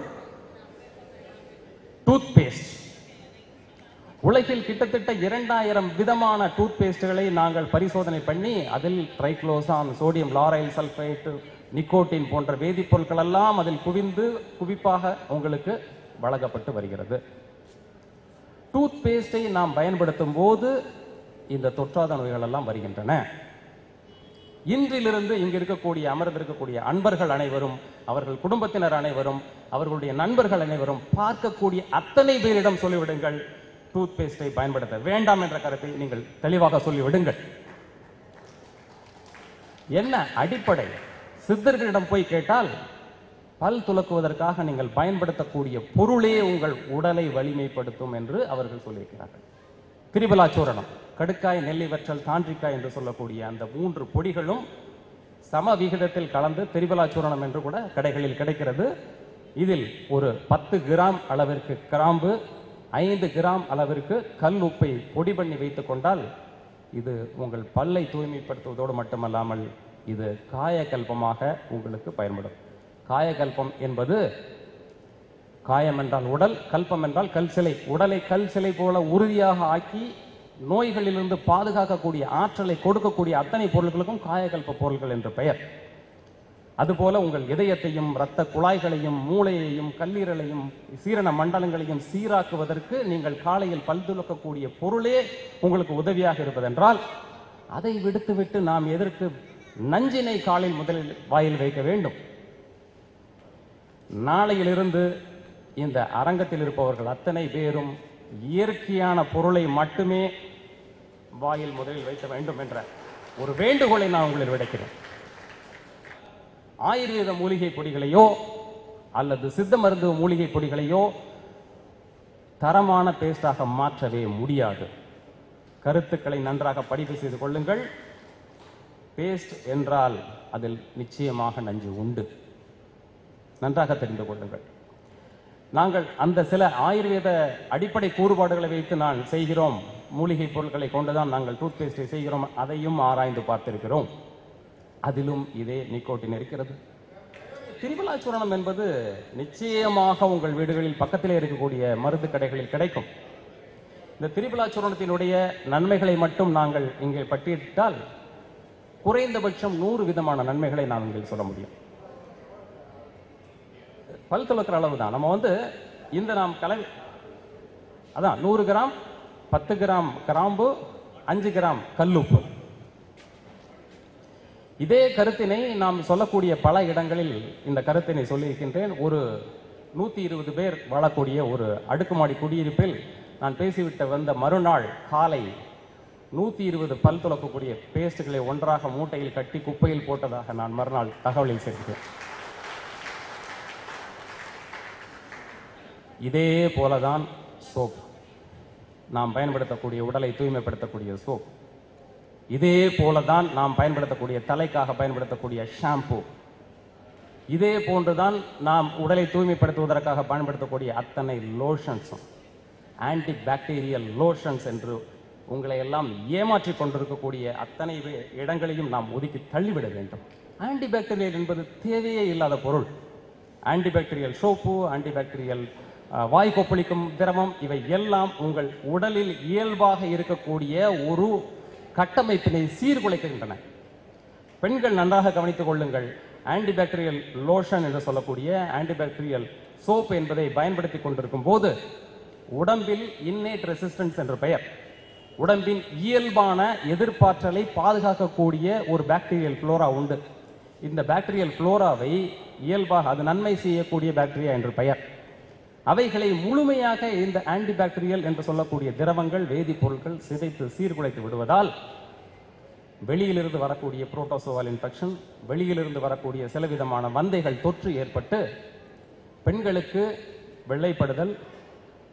டூத் பேஸ்ட் உலகில் கிட்டத்தட்ட இரண்டாயிரம் விதமான டூத் பேஸ்ட்களை நாங்கள் பரிசோதனை பண்ணி அதில் triclosan sodium lauryl sulphate nicotine போன்ற வேதிப்பொருட்கள் எல்லாம் அதில் குவிந்து குவிப்பாக உங்களுக்கு வழங்கப்பட்டு வருகிறது டூத் பேஸ்டை நாம் பயன்படுத்தும் போது இந்த தொற்றாத நோய்கள் எல்லாம் வருகின்றன இன்றிலிருந்து இங்கு இருக்கக்கூடிய அமர்ந்திருக்கக்கூடிய அன்பர்கள் அனைவரும் அவர்கள் குடும்பத்தினர் அனைவரும் அவர்களுடைய நண்பர்கள் அனைவரும் பார்க்கக்கூடிய அத்தனை பேரிடம் சொல்லிவிடுங்கள் டூத் பேஸ்டை பயன்படுத்த வேண்டாம் என்ற கருத்தை நீங்கள் தெளிவாக சொல்லிவிடுங்கள் என்ன அடிப்படை சித்தர்களிடம் போய் கேட்டால் பல் துலக்குவதற்காக நீங்கள் பயன்படுத்தக்கூடிய பொருளே உங்கள் உடலை வலிமைப்படுத்தும் என்று அவர்கள் சொல்லியிருக்கிறார்கள் திரிபலாச்சூரணம் கடுக்காய் நெல்லி வற்றல் தாண்டிக்காய் என்று சொல்லக்கூடிய அந்த மூன்று பொடிகளும் சம விகிதத்தில் கலந்து திரிபலாச்சூரணம் என்று கூட கடைகளில் கிடைக்கிறது இதில் ஒரு பத்து கிராம் அளவிற்கு கிராம்பு ஐந்து கிராம் அளவிற்கு கல் உப்பை பொடி பண்ணி வைத்துக் கொண்டால் இது உங்கள் பல்லை தூய்மைப்படுத்துவதோடு மட்டுமல்லாமல் இது காயகல்பமாக உங்களுக்கு பயன்படும் காயகல்பம் என்பது காயம் என்றால் உடல் கல்பம் என்றால் கல் சிலை உடலை கல் சிலை போல உறுதியாக ஆக்கி நோய்களிலிருந்து பாதுகாக்கக்கூடிய ஆற்றலை கொடுக்கக்கூடிய அத்தனை பொருட்களுக்கும் காயகல்ப பொருட்கள் என்று பெயர் அதுபோல உங்கள் இதயத்தையும் இரத்த குழாய்களையும் மூளையையும் கல்லீரலையும் சீரண மண்டலங்களையும் சீராக்குவதற்கு நீங்கள் காலையில் பல் துலக்கக்கூடிய பொருளே உங்களுக்கு உதவியாக இருப்பதென்றால் அதை விடுத்துவிட்டு நாம் எதற்கு நஞ்சினை காலில் முதலில் வாயில் வைக்க வேண்டும் நாளையிலிருந்து இந்த அரங்கத்தில் இருப்பவர்கள் அத்தனை பேரும் இயற்கையான பொருளை மட்டுமே வாயில் முதலில் வைக்க வேண்டும் என்ற ஒரு வேண்டுகோளை நான் உங்களில் விடுக்கிறேன் ஆயுர்வேத மூலிகை பொடிகளையோ அல்லது சித்த மருந்து மூலிகை பொடிகளையோ தரமான பேஸ்டாக மாற்றவே முடியாது கருத்துக்களை நன்றாக படிப்பு செய்து கொள்ளுங்கள் பேஸ்ட் என்றால் அதில் நிச்சயமாக நஞ்சு உண்டு நன்றாக தெரிந்து கொள்ளுங்கள் நாங்கள் அந்த சில ஆயுர்வேத அடிப்படை கூறுபாடுகளை வைத்து நான் செய்கிறோம் மூலிகை பொருட்களை கொண்டுதான் நாங்கள் டூத் பேஸ்டை செய்கிறோம் அதையும் ஆராய்ந்து பார்த்திருக்கிறோம் அதிலும் இதே நிக்கோட்டின் இருக்கிறது திரிபலாச்சூரணம் என்பது நிச்சயமாக உங்கள் வீடுகளில் பக்கத்திலே இருக்கக்கூடிய மருந்து கடைகளில் கிடைக்கும் இந்த திரிபலாச்சூரணத்தினுடைய நன்மைகளை மட்டும் நாங்கள் இங்கே பட்டியலிட்டால் குறைந்தபட்சம் நூறு விதமான நன்மைகளை நாம் இங்கே சொல்ல முடியும் பல் துளக்கிற அளவு தான் நம்ம வந்து இந்த நாம் கலவை அதான் நூறு கிராம் பத்து கிராம் கிராம்பு அஞ்சு கிராம் கல்லுப்பு இதே கருத்தினை நாம் சொல்லக்கூடிய பல இடங்களில் இந்த கருத்தினை சொல்லியிருக்கின்றேன் ஒரு நூத்தி இருபது பேர் வாழக்கூடிய ஒரு அடுக்குமாடி குடியிருப்பில் நான் பேசிவிட்ட வந்த மறுநாள் காலை நூத்தி இருபது பல் துலக்கக்கூடிய பேஸ்டுகளை ஒன்றாக மூட்டையில் கட்டி குப்பையில் போட்டதாக நான் மறுநாள் தகவலில் சேர்க்கிறேன் இதே போலதான் சோப் நாம் பயன்படுத்தக்கூடிய உடலை தூய்மைப்படுத்தக்கூடிய சோப் இதே போலதான் நாம் பயன்படுத்தக்கூடிய தலைக்காக பயன்படுத்தக்கூடிய ஷாம்பு இதே போன்றுதான் நாம் உடலை தூய்மைப்படுத்துவதற்காக பயன்படுத்தக்கூடிய அத்தனை லோஷன்ஸும் ஆன்டி பாக்டீரியல் லோஷன்ஸ் என்று உங்களை எல்லாம் ஏமாற்றிக் கொண்டிருக்கக்கூடிய அத்தனை வே- இடங்களையும் நாம் ஒதுக்கி தள்ளிவிட வேண்டும் ஆன்டி பாக்டீரியல் என்பது தேவையே இல்லாத பொருள் antibacterial soap antibacterial வாய் கொப்பளிக்கும் திரவம் இவை எல்லாம் உங்கள் உடலில் இயல்பாக இருக்கக்கூடிய ஒரு கட்டமைப்பினை சீர்குலைக்கின்றன பெண்கள் நன்றாக கவனித்துக் கொள்ளுங்கள் ஆன்டிபாக்டீரியல் லோஷன் என்று சொல்லக்கூடிய ஆன்டிபாக்டீரியல் சோப் என்பதை பயன்படுத்தி கொண்டிருக்கும் போது உடம்பில் இன்னேட் ரெசிஸ்டன்ஸ் என்ற பெயர் உடம்பின் இயல்பான எதிர்ப்பாற்றலை பாதுகாக்கக்கூடிய ஒரு பாக்டீரியல் ஃப்ளோரா உண்டு இந்த பாக்டீரியல் ஃப்ளோராவை இயல்பாக அது நன்மை செய்யக்கூடிய பாக்டீரியா என்று பெயர் அவைகளை முழுமையாக இந்த ஆன்டிபாக்டீரியல் என்று சொல்லக்கூடிய திரவங்கள் வேதிப்பொருட்கள் சிதைத்து சீர்குலைத்து விடுவதால் வெளியிலிருந்து வரக்கூடிய புரோட்டோசோவால் இன்ஃபெக்ஷன் வெளியிலிருந்து வரக்கூடிய சில விதமான வந்தைகள் தொற்று ஏற்பட்டு பெண்களுக்கு வெள்ளைப்படுதல்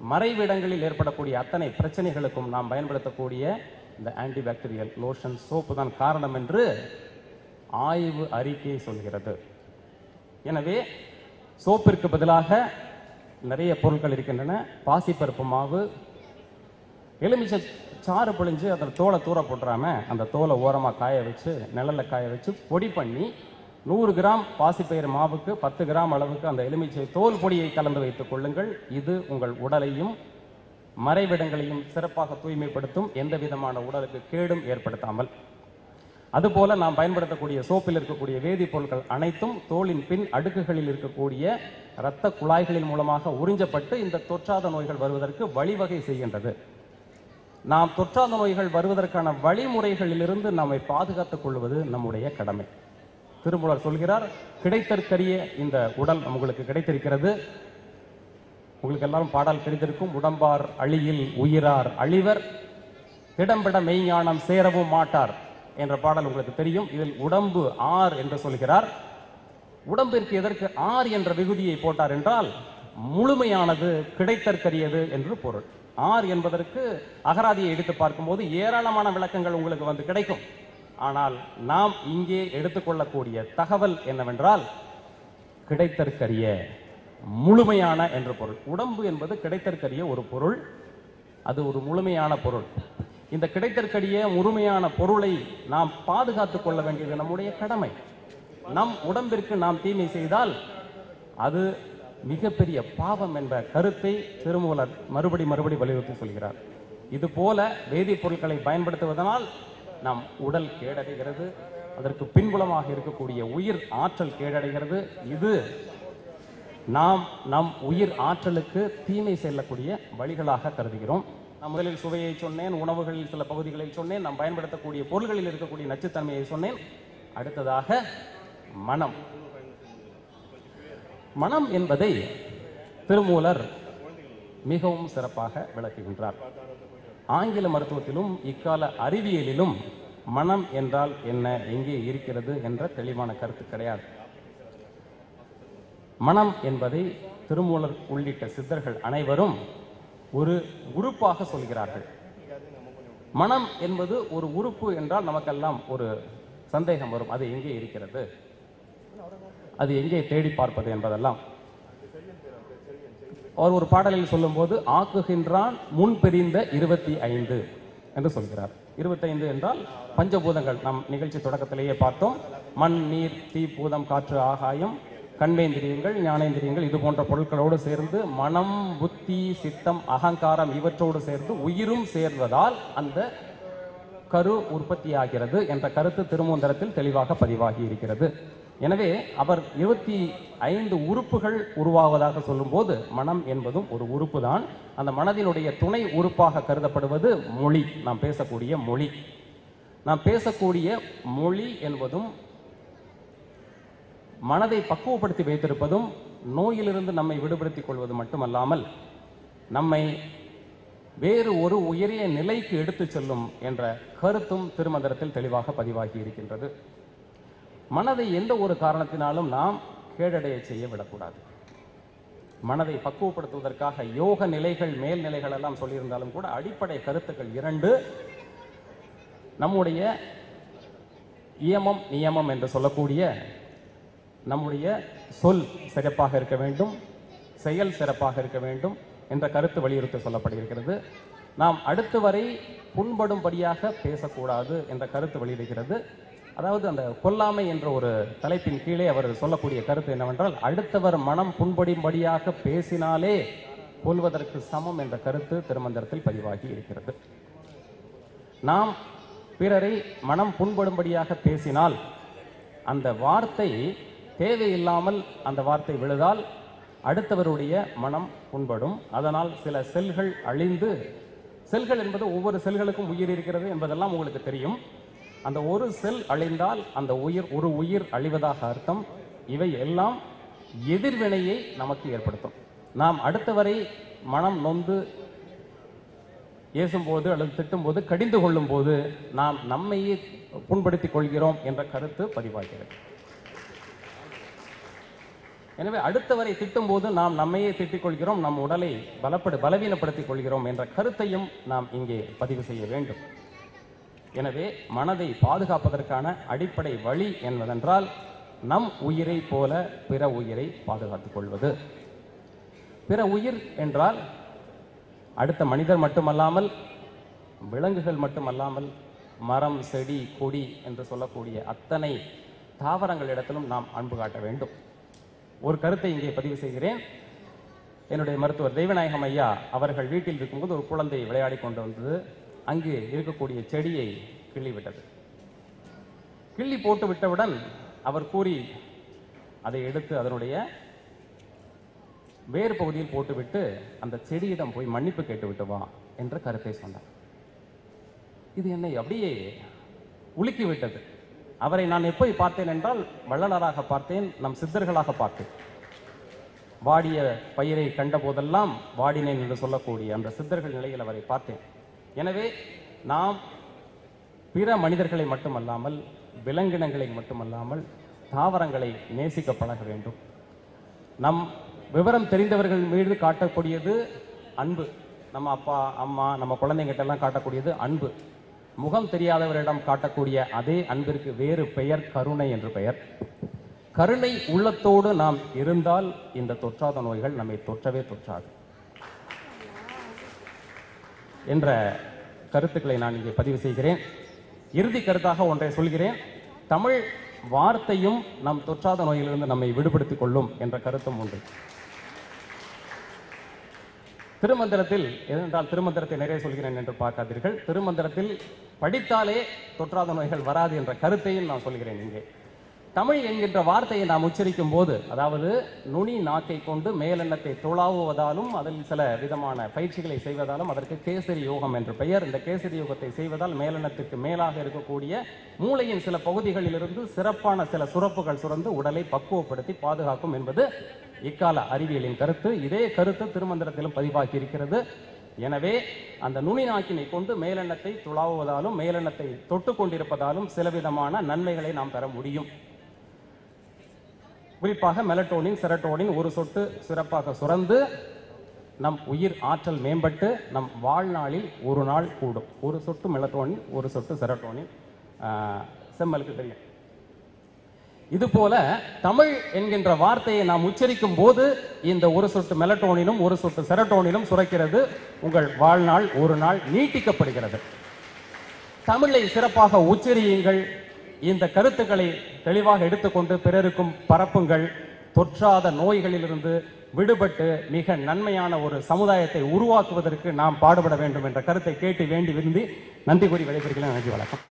மறைவிடங்களில் ஏற்படக்கூடிய அத்தனை பிரச்சனைகளுக்கும் நாம் பயன்படுத்தக்கூடிய இந்த ஆன்டிபாக்டீரியல் லோஷன் சோப்பு தான் காரணம் என்று ஆய்வு அறிக்கை சொல்கிறது எனவே சோப்பிற்கு பதிலாக நிறைய பொருட்கள் இருக்கின்றன பாசிப்பருப்பு மாவு எலுமிச்சை சாறு பிழிஞ்சு அதில் தோலை தூர போட்டுறாம அந்த தோலை ஓரமாக காய வச்சு நிழல்ல காய வச்சு பொடி பண்ணி நூறு கிராம் பாசிப்பயிறு மாவுக்கு பத்து கிராம் அளவுக்கு அந்த எலுமிச்சை தோல் பொடியை கலந்து வைத்துக் கொள்ளுங்கள் இது உங்கள் உடலையும் மறைவிடங்களையும் சிறப்பாக தூய்மைப்படுத்தும் எந்த விதமான உடலுக்கு கேடும் ஏற்படுத்தாமல் அதுபோல நாம் பயன்படுத்தக்கூடிய சோப்பில் இருக்கக்கூடிய வேதிப்பொருட்கள் அனைத்தும் தோலின் பின் அடுக்குகளில் இருக்கக்கூடிய இரத்த குழாய்களின் மூலமாக உறிஞ்சப்பட்டு இந்த தொற்றாத நோய்கள் வருவதற்கு வழிவகை செய்கின்றது நாம் தொற்றாத நோய்கள் வருவதற்கான வழிமுறைகளிலிருந்து நம்மை பாதுகாத்துக் கொள்வது நம்முடைய கடமை திருமூலர் சொல்கிறார் கிடைத்தற்கரிய இந்த உடல் உங்களுக்கு கிடைத்திருக்கிறது உங்களுக்கு எல்லாரும் பாடல் தெரிந்திருக்கும் உடம்பார் அழியில் உயிரார் அழிவர் திடம்பிட மெய்ஞானம் சேரவும் மாட்டார் என்ற பாடல் உங்களுக்கு தெரியும் இதில் உடம்பு ஆர் என்று சொல்கிறார் உடம்பிற்கு எதற்கு ஆர் என்ற விகுதியை போட்டார் என்றால் முழுமையானது கிடைத்தற்கரியது என்று பொருள் ஆர் என்பதற்கு அகராதியை எடுத்து பார்க்கும்போது ஏராளமான விளக்கங்கள் உங்களுக்கு வந்து கிடைக்கும் ஆனால் நாம் இங்கே எடுத்துக்கொள்ளக்கூடிய தகவல் என்னவென்றால் கிடைத்தற்கரிய முழுமையான என்ற பொருள் உடம்பு என்பது கிடைத்தற்கரிய ஒரு பொருள் அது ஒரு முழுமையான பொருள் இந்த கிடைத்தற்கரிய முழுமையான பொருளை நாம் பாதுகாத்துக் கொள்ள வேண்டியது நம்முடைய கடமை நம் உடம்பிற்கு நாம் தீமை செய்தால் அது மிகப்பெரிய பாவம் என்ற கருத்தை திருமூலர் மறுபடி மறுபடி வலியுறுத்தி சொல்கிறார் இது போல வேதிப்பொருட்களை பயன்படுத்துவதனால் நம் உடல் கேடடைகிறது அதற்கு பின்புலமாக இருக்கக்கூடிய உயிர் ஆற்றல் கேடடைகிறது இது நாம் நம் உயிர் ஆற்றலுக்கு தீமை செல்லக்கூடிய வழிகளாக கருதுகிறோம் நான் முதலில் சுவையை சொன்னேன் உணவுகளில் சில பகுதிகளில் சொன்னேன் நாம் பயன்படுத்தக்கூடிய பொருள்களில் இருக்கக்கூடிய நச்சுத்தன்மையை சொன்னேன் அடுத்ததாக மனம் மனம் என்பதை திருமூலர் மிகவும் சிறப்பாக விளக்குகின்றார் ஆங்கில மருத்துவத்திலும் இக்கால அறிவியலிலும் மனம் என்றால் என்ன எங்கே இருக்கிறது என்ற தெளிவான கருத்து கிடையாது மனம் என்பதை திருமூலர் உள்ளிட்ட சித்தர்கள் அனைவரும் ஒரு உறுப்பாக சொல்கிறார்கள் மனம் என்பது ஒரு உறுப்பு என்றால் நமக்கெல்லாம் ஒரு சந்தேகம் வரும் அது எங்கே இருக்கிறது அது எங்கே தேடி பார்ப்பது என்பதெல்லாம் அவர் ஒரு பாடலில் சொல்லும்போது ஆக்குகின்றான் முன் பிரிந்த இருபத்தி ஐந்து என்று சொல்கிறார் இருபத்தைந்து என்றால் பஞ்சபூதங்கள் நம் நிகழ்ச்சி தொடக்கத்திலேயே பார்த்தோம் மண் நீர் தீ பூதம் காற்று ஆகாயம் கண்மேந்திரியங்கள் ஞானேந்திரியங்கள் இது போன்ற பொருட்களோடு சேர்ந்து மனம் புத்தி சித்தம் அகங்காரம் இவற்றோடு சேர்ந்து உயிரும் சேர்வதால் அந்த கரு உற்பத்தியாகிறது என்ற கருத்து திருமூந்தரத்தில் தெளிவாக பதிவாகி இருக்கிறது எனவே அவர் இருபத்தி ஐந்து உறுப்புகள் உருவாவதாக சொல்லும்போது மனம் என்பதும் ஒரு உறுப்பு தான் அந்த மனதினுடைய துணை உறுப்பாக கருதப்படுவது மொழி நாம் பேசக்கூடிய மொழி நாம் பேசக்கூடிய மொழி என்பதும் மனதை பக்குவப்படுத்தி வைத்திருப்பதும் நோயிலிருந்து நம்மை விடுபடுத்திக் கொள்வது மட்டுமல்லாமல் நம்மை வேறு ஒரு உயரிய நிலைக்கு எடுத்துச் செல்லும் என்ற கருத்தும் திருமந்திரத்தில் தெளிவாக பதிவாகி இருக்கின்றது மனதை எந்த ஒரு காரணத்தினாலும் நாம் கேடடைய செய்ய விடக்கூடாது மனதை பக்குவப்படுத்துவதற்காக யோக நிலைகள் மேல் நிலைகள் எல்லாம் சொல்லியிருந்தாலும் கூட அடிப்படை கருத்துக்கள் இரண்டு நம்முடைய இயமம் நியமம் என்று சொல்லக்கூடிய நம்முடைய சொல் சிறப்பாக இருக்க வேண்டும் செயல் சிறப்பாக இருக்க வேண்டும் என்ற கருத்து வலியுறுத்தி சொல்லப்படுகிறது நாம் அடுத்து வரை புண்படும்படியாக பேசக்கூடாது என்ற கருத்து வெளியிடுகிறது அதாவது அந்த கொல்லாமை என்ற ஒரு தலைப்பின் கீழே அவர் சொல்லக்கூடிய கருத்து என்னவென்றால் அடுத்தவர் மனம் புண்படும்படியாக பேசினாலே கொல்வதற்கு சமம் என்ற கருத்து திருமந்திரத்தில் பதிவாகி இருக்கிறது நாம் பிறரை மனம் புண்படும்படியாக பேசினால் அந்த வார்த்தை தேவையில்லாமல் அந்த வார்த்தை விழுதால் அடுத்தவருடைய மனம் புண்படும் அதனால் சில செல்கள் அழிந்து செல்கள் என்பது ஒவ்வொரு செல்களுக்கும் உயிர் இருக்கிறது என்பதெல்லாம் உங்களுக்கு தெரியும் அந்த ஒரு செல் அழிந்தால் அந்த உயிர் ஒரு உயிர் அழிவதாக அர்த்தம் இவை எல்லாம் எதிர்வினையை நமக்கு ஏற்படுத்தும் நாம் அடுத்தவரை மனம் நொந்து ஏசும்போது அல்லது திட்டும்போது கடிந்து கொள்ளும் போது நாம் நம்மையே புண்படுத்திக் கொள்கிறோம் என்ற கருத்து பதிவாகிறது எனவே அடுத்தவரை திட்டும் போது நாம் நம்மையே திட்டிக் கொள்கிறோம் நம் உடலை பலப்படு பலவீனப்படுத்திக் கொள்கிறோம் என்ற கருத்தையும் நாம் இங்கே பதிவு செய்ய வேண்டும் எனவே மனதை பாதுகாப்பதற்கான அடிப்படை வழி என்பதென்றால் நம் உயிரை போல பிற உயிரை பாதுகாத்துக் கொள்வது பிற உயிர் என்றால் அடுத்த மனிதர் மட்டுமல்லாமல் விலங்குகள் மட்டுமல்லாமல் மரம் செடி கொடி என்று சொல்லக்கூடிய அத்தனை தாவரங்களிடத்திலும் நாம் அன்பு காட்ட வேண்டும் ஒரு கருத்தை இங்கே பதிவு செய்கிறேன் என்னுடைய மருத்துவர் தெய்வநாயகம் ஐயா அவர்கள் வீட்டில் இருக்கும்போது ஒரு குழந்தை விளையாடி கொண்டு வந்தது அங்கு இருக்கக்கூடிய செடியை கிள்ளி விட்டது கிள்ளி போட்டு விட்டவுடன் அவர் கூறி அதை எடுத்து அதனுடைய வேறு பகுதியில் போட்டுவிட்டு அந்த செடியிடம் போய் மன்னிப்பு கேட்டு விட்டு வா என்ற கருத்தை சொன்னார் இது என்னை அப்படியே உலுக்கி விட்டது அவரை நான் எப்படி பார்த்தேன் என்றால் வள்ளலாராக பார்த்தேன் நம் சித்தர்களாக பார்த்தேன் வாடிய பயிரை கண்ட போதெல்லாம் வாடினேன் என்று சொல்லக்கூடிய அந்த சித்தர்கள் நிலையில் அவரை பார்த்தேன் எனவே நாம் பிற மனிதர்களை மட்டுமல்லாமல் விலங்கினங்களை மட்டுமல்லாமல் தாவரங்களை நேசிக்க பழக வேண்டும் நம் விவரம் தெரிந்தவர்கள் மீது காட்டக்கூடியது அன்பு நம்ம அப்பா அம்மா நம்ம குழந்தைங்கிட்ட எல்லாம் காட்டக்கூடியது அன்பு முகம் தெரியாதவரிடம் காட்டக்கூடிய அதே அன்பிற்கு வேறு பெயர் கருணை என்று பெயர் கருணை உள்ளத்தோடு நாம் இருந்தால் இந்த தொற்றாத நோய்கள் நம்மை தொற்றவே தொற்றாது என்ற கருத்துக்களை நான் இங்கே பதிவு செய்கிறேன் இறுதி கருத்தாக ஒன்றை சொல்கிறேன் தமிழ் வார்த்தையும் நம் தொற்றாத நோயிலிருந்து நம்மை விடுபடுத்திக் கொள்ளும் என்ற கருத்தும் உண்டு திருமந்திரத்தில் ஏனென்றால் திருமந்திரத்தை நிறைய சொல்கிறேன் என்று பார்க்காதீர்கள் திருமந்திரத்தில் படித்தாலே தொற்றாத நோய்கள் வராது என்ற கருத்தையும் நான் சொல்கிறேன் இங்கே தமிழ் என்கின்ற வார்த்தையை நாம் உச்சரிக்கும் போது அதாவது நுனி நாக்கை கொண்டு மேலெண்ணத்தை துளாவுவதாலும் அதில் சில விதமான பயிற்சிகளை செய்வதாலும் அதற்கு கேசரி யோகம் என்று பெயர் இந்த கேசரி யோகத்தை செய்வதால் மேலெண்ணத்துக்கு மேலாக இருக்கக்கூடிய மூளையின் சில பகுதிகளிலிருந்து சிறப்பான சில சுரப்புகள் சுரந்து உடலை பக்குவப்படுத்தி பாதுகாக்கும் என்பது இக்கால அறிவியலின் கருத்து இதே கருத்து திருமந்திரத்திலும் பதிவாகி இருக்கிறது எனவே அந்த நுனி நாக்கினை கொண்டு மேலெண்ணத்தை துளாவுவதாலும் மேலெண்ணத்தை தொட்டு கொண்டிருப்பதாலும் சில விதமான நன்மைகளை நாம் பெற முடியும் குறிப்பாக மெலட்டோனின் செரட்டோனின் ஒரு சொட்டு சிறப்பாக சுரந்து நம் உயிர் ஆற்றல் மேம்பட்டு நம் வாழ்நாளில் ஒரு நாள் கூடும் ஒரு சொட்டு மெலட்டோனின் ஒரு சொட்டு செரட்டோனின் ஆஹ், செம்மலுக்கு தெரியும் இது போல தமிழ் என்கின்ற வார்த்தையை நாம் உச்சரிக்கும் போது இந்த ஒரு சொட்டு மெலட்டோனினும் ஒரு சொட்டு செரட்டோனினும் சுரக்கிறது உங்கள் வாழ்நாள் ஒரு நாள் நீட்டிக்கப்படுகிறது தமிழை சிறப்பாக உச்சரியுங்கள் இந்த கருத்துக்களை தெளிவாக எடுத்துக்கொண்டு பிறருக்கும் பரப்புங்கள் தொற்றாத நோய்களிலிருந்து விடுபட்டு மிக நன்மையான ஒரு சமுதாயத்தை உருவாக்குவதற்கு நாம் பாடுபட வேண்டும் என்ற கருத்தை கேட்டு வேண்டி விரும்பி நன்றி கூறி விடைபெறுகிறேன் நன்றி வணக்கம்